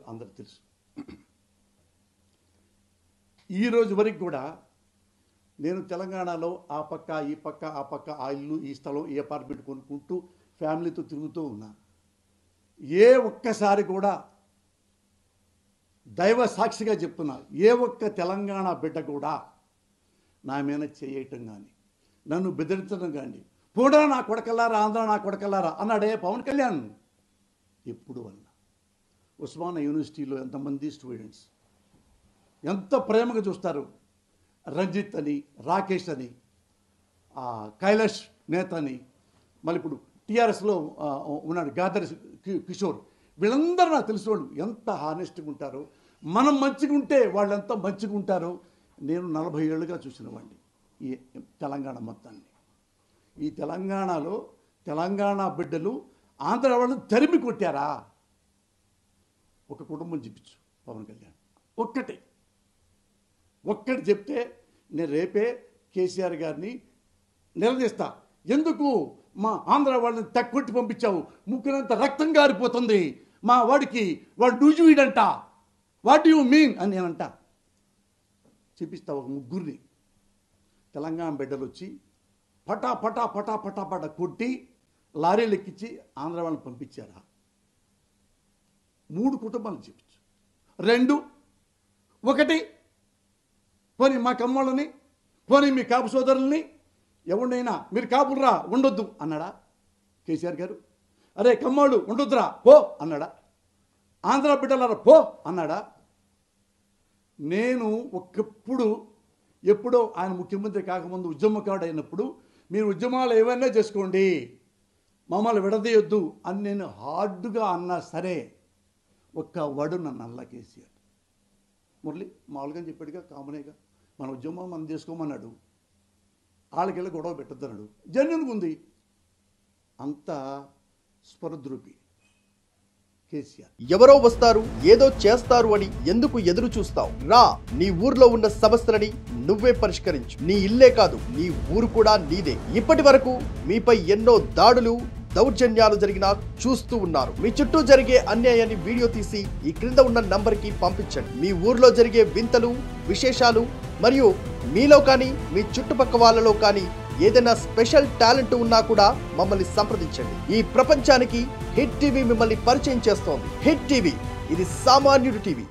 అందరికి తెలుసు ఈ రోజు వరకు కూడా నేను తెలంగాణలో ఆ పక్క ఈ పక్క ఆ పక్క ఆ ఇల్లు ఈ స్థలం ఈ అపార్ట్మెంట్ కొనుక్కుంటూ ఫ్యామిలీతో తిరుగుతూ ఉన్నా ఏ ఒక్కసారి కూడా దైవ సాక్షిగా చెప్తున్నా ఏ ఒక్క తెలంగాణ బిడ్డ కూడా నా మీద చేయటం కానీ నన్ను బెదిరించడం కానీ పోడా నా కొడకల్లారా ఆంధ్ర నా కొడకల్లారా అన్నాడే పవన్ కళ్యాణ్ ఎప్పుడు అన్నా ఉస్మానియా యూనివర్సిటీలో ఎంతమంది స్టూడెంట్స్ ఎంత ప్రేమగా చూస్తారు రంజిత్ అని రాకేష్ అని ఆ, కైలాష్ నేత అని మళ్ళీ ఇప్పుడు టీఆర్ఎస్లో ఉన్నాడు గాదరి కి- కిషోర్ వీళ్ళందరూ నాకు తెలిసిన వాళ్ళు ఎంత హానెస్ట్గా ఉంటారో మనం మంచిగా ఉంటే వాళ్ళు ఎంత మంచిగా ఉంటారో నేను నలభై ఏళ్ళుగా చూసిన వాడిని ఈ తెలంగాణ మొత్తాన్ని ఈ తెలంగాణలో తెలంగాణ బిడ్డలు ఆంధ్ర వాళ్ళు తరిమి కొట్టారా ఒక కుటుంబం చూపించు పవన్ కళ్యాణ్ ఒక్కటే ఒక్కటి చెప్తే నేను రేపే కేసీఆర్ గారిని నిలదీస్తా ఎందుకు మా ఆంధ్ర వాళ్ళని తక్కుట్టి పంపించావు ముక్కునంత రక్తం గారిపోతుంది మా వాడికి వాడు నూజువీడంట వాట్ యు మీన్ అని నేనంట చూపిస్తా ఒక ముగ్గురిని తెలంగాణ బిడ్డలు వచ్చి పటా పటా పటా పటా పటా కొట్టి లారీలు ఎక్కించి ఆంధ్ర వాళ్ళని పంపించారా మూడు కుటుంబాలు చూపించు రెండు ఒకటి పోనీ మా కమ్మోళ్ళని పోనీ మీ కాపు సోదరుల్ని ఎవరినైనా మీరు కాపురా ఉండొద్దు అన్నాడా కేసీఆర్ గారు అరే కమ్మోళ్ళు ఉండొద్దురా పో అన్నాడా ఆంధ్ర బిడ్డలారా పో అన్నాడా నేను ఒక్కప్పుడు ఎప్పుడో ఆయన ముఖ్యమంత్రి కాకముందు ఉద్యమకాడు అయినప్పుడు మీరు ఉద్యమాలు ఏవైనా చేసుకోండి మమ్మల్ని విడదీయొద్దు అని నేను హార్డ్గా అన్నా సరే ఒక్క వడు నన్ను అల్లా కేసీఆర్ మురళి మామూలుగా చెప్పాడుగా కామనేగా మన ఉద్యమం మనం చేసుకోమన్నాడు వాళ్ళకెళ్ళి గొడవ పెట్టద్దన్నాడు జన్యునికి ఉంది అంత స్పరద్రూపి కేసీఆర్ ఎవరో వస్తారు ఏదో చేస్తారు అని ఎందుకు ఎదురు చూస్తావు రా నీ ఊర్లో ఉన్న సమస్యలని నువ్వే పరిష్కరించు నీ ఇల్లే కాదు నీ ఊరు కూడా నీదే ఇప్పటి వరకు మీపై ఎన్నో దాడులు దౌర్జన్యాలు జరిగినా చూస్తూ ఉన్నారు మీ చుట్టూ జరిగే అన్యాయాన్ని వీడియో తీసి ఈ క్రింద ఉన్న నంబర్కి పంపించండి మీ ఊర్లో జరిగే వింతలు విశేషాలు మరియు మీలో కానీ మీ చుట్టుపక్క వాళ్ళలో కానీ ఏదైనా స్పెషల్ టాలెంట్ ఉన్నా కూడా మమ్మల్ని సంప్రదించండి ఈ ప్రపంచానికి హిట్ టీవీ మిమ్మల్ని పరిచయం చేస్తోంది హిట్ టీవీ ఇది సామాన్యుడి టీవీ